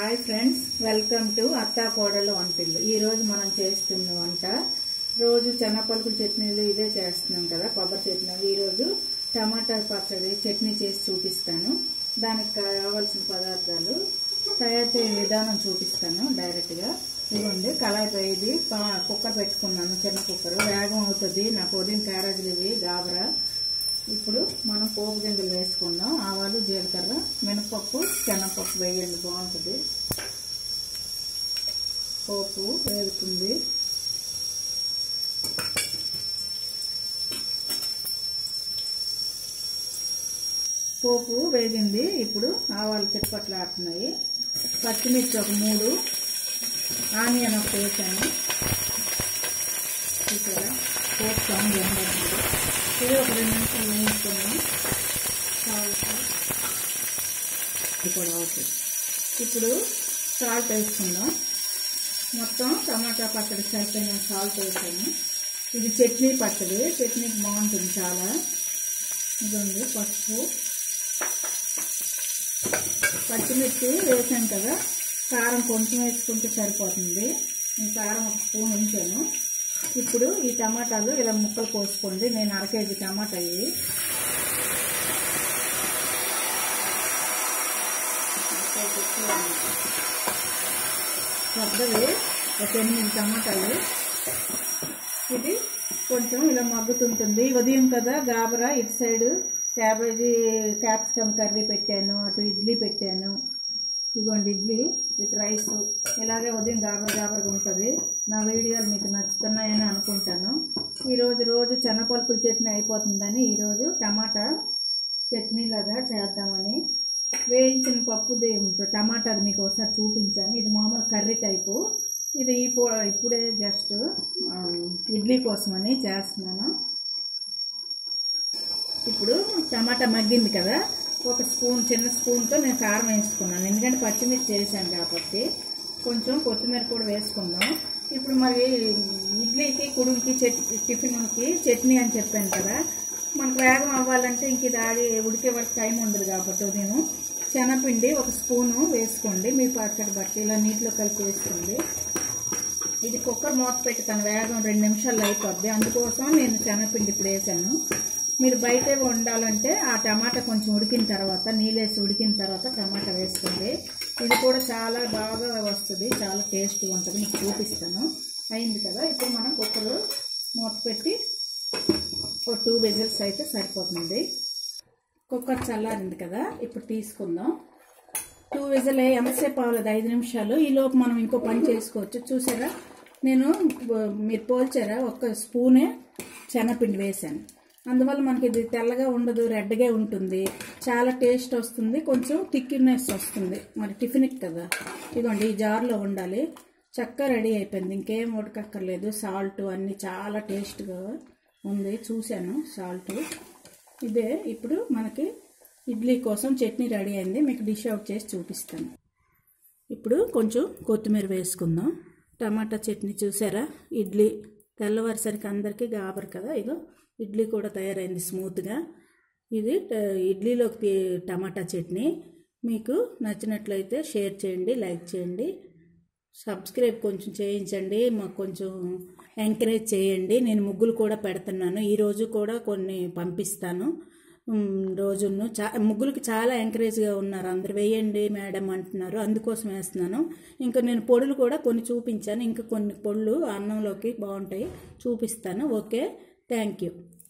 hi friends welcome to అత్తా కోడలు వంటిల్లు ఈరోజు మనం చేస్తున్న వంట రోజు చెనపలుకుల చట్నీలు ఇదే చేస్తున్నాం కదా కొబ్బరి చట్నీలు ఈరోజు టమాటా పచ్చడి చట్నీ చేసి చూపిస్తాను దానికి కావాల్సిన పదార్థాలు తయారు చేయ విధానం చూపిస్తాను డైరెక్ట్గా ఇదిగోండి కళాయి ఇది పా- కుక్కర్ పెట్టుకున్నాను చిన్న కుక్కర్ వేగం అవుతుంది నాకు ఉదయం క్యారేజీలు ఇవి గాబరా ఇప్పుడు మనం పోపు గింజలు వేసుకుందాం ఆవాలు జీలకర్ర మినపప్పు శనగపప్పు వేయండి బాగుంటుంది పోపు వేగుతుంది పోపు వేగింది ఇప్పుడు ఆవాలు చిట్పట్లు ఆడుతున్నాయి పచ్చిమిర్చి ఒక మూడు ఆనియన్ ఒకటి వేసాను చూసారా పోపు సౌండ్ ఉండదు ఇది ఒక రెండు నిమిషాలు వేయించుకున్నాం సాల్ట్ ఇది కూడా అవుతుంది ఇప్పుడు సాల్ట్ వేసుకుందాం మొత్తం టమాటా పచ్చడి సరిపోయిన సాల్ట్ వేసాను ఇది చట్నీ పచ్చడి చట్నీకి బాగుంటుంది చాలా ఇదండి పసుపు పచ్చిమిర్చి వేసాను కదా కారం కొంచెం వేసుకుంటే సరిపోతుంది నేను కారం ఒక స్పూన్ ఉంచాను ఇప్పుడు ఈ టమాటాలు ఇలా ముక్కలు కోసుకోండి నేను అర కేజీ టమాటా ఇవి పెద్దవి ఒక ఎనిమిది టమాటాలు ఇది కొంచెం ఇలా మగ్గుతుంటుంది ఉదయం కదా గాబరా ఇటు సైడ్ క్యాబేజీ క్యాప్సికమ్ కర్రీ పెట్టాను అటు ఇడ్లీ పెట్టాను ఇదిగోండి ఇడ్లీ విత్ రైస్ ఇలాగే ఉదయం గాబర గాబరగా ఉంటుంది నా వీడియోలు మీకు నచ్చుతున్నాయని అనుకుంటాను ఈరోజు రోజు చెనపలుపుల చట్నీ అయిపోతుందని ఈరోజు టమాటా చట్నీ లాగా చేద్దామని వేయించిన పప్పుది టమాటాది మీకు ఒకసారి చూపించాను ఇది మామూలు కర్రీ టైపు ఇది ఇప్పు ఇప్పుడే జస్ట్ ఆ, ఇడ్లీ కోసమని చేస్తున్నాను ఇప్పుడు టమాటా మగ్గింది కదా ఒక స్పూన్ చిన్న స్పూన్తో నేను కారం వేసుకున్నాను ఎందుకంటే పచ్చిమిర్చి చేశాను కాబట్టి కొంచెం కొత్తిమీర కూడా వేసుకుందాం ఇప్పుడు మరి ఇడ్లీకి కుడుంకి చట్ టిఫిన్కి చట్నీ అని చెప్పాను కదా మనకు వేగం అవ్వాలంటే ఇంక ఇది ఆడి ఉడికే వరకు టైం ఉండదు కాబట్టి నేను శనగపిండి ఒక స్పూను వేసుకోండి మీ పచ్చడి బట్టి ఇలా నీటిలో కలిపి వేసుకోండి ఇది కుక్కర్ మూత పెట్టి తన వేగం రెండు నిమిషాల్లో అయిపోద్ది అందుకోసం నేను శనగపిండి ఇప్పుడు వేసాను మీరు బయటే వండాలంటే ఆ టమాటా కొంచెం ఉడికిన తర్వాత నీళ్ళేసి ఉడికిన తర్వాత టమాటా వేసుకోండి ఇది కూడా చాలా బాగా వస్తుంది చాలా టేస్ట్గా ఉంటుంది మీకు చూపిస్తాను అయింది కదా ఇప్పుడు మనం కుక్కర్ మూత పెట్టి ఒక టూ విజిల్స్ అయితే సరిపోతుంది కుక్కర్ చల్లారింది కదా ఇప్పుడు తీసుకుందాం టూ విజిల్ ఎంతసేపు అవ్వలేదు ఐదు నిమిషాలు ఈ లోపు మనం ఇంకో పని చేసుకోవచ్చు చూసారా నేను బ- మీరు పోల్చారా ఒక స్పూనే శనగపిండి వేశాను అందువల్ల మనకి ఇది తెల్లగా ఉండదు రెడ్గా ఉంటుంది చాలా టేస్ట్ వస్తుంది కొంచెం థిక్నెస్ వస్తుంది మరి టిఫిన్కి కదా ఇదిగోండి ఈ జార్లో ఉండాలి చక్కగా రెడీ అయిపోయింది ఇంకేం ఉడకక్కర్లేదు సాల్ట్ అన్నీ చాలా టేస్ట్గా ఉంది చూశాను సాల్ట్ ఇదే ఇప్పుడు మనకి ఇడ్లీ కోసం చట్నీ రెడీ అయింది మీకు డిష్ అవుట్ చేసి చూపిస్తాను ఇప్పుడు కొంచెం కొత్తిమీర వేసుకుందాం టమాటా చట్నీ చూసారా ఇడ్లీ తెల్లవారిసరికి అందరికీ గాబరు కదా ఇగో ఇడ్లీ కూడా తయారైంది స్మూత్గా ఇది ట- ఇడ్లీలోకి తీ- టమాటా చట్నీ మీకు నచ్చినట్లయితే షేర్ చేయండి లైక్ చేయండి సబ్స్క్రైబ్ కొంచెం చేయించండి మాకు కొంచెం ఎంకరేజ్ చేయండి నేను ముగ్గులు కూడా పెడుతున్నాను ఈరోజు కూడా కొన్ని పంపిస్తాను ఉమ్, రోజును చా ముగ్గులకి చాలా ఎంకరేజ్గా ఉన్నారు అందరు వేయండి మేడం అంటున్నారు అందుకోసం వేస్తున్నాను ఇంకా నేను పొడులు కూడా కొన్ని చూపించాను ఇంకా కొన్ని పొడులు అన్నంలోకి బాగుంటాయి చూపిస్తాను ఓకే థ్యాంక్ యూ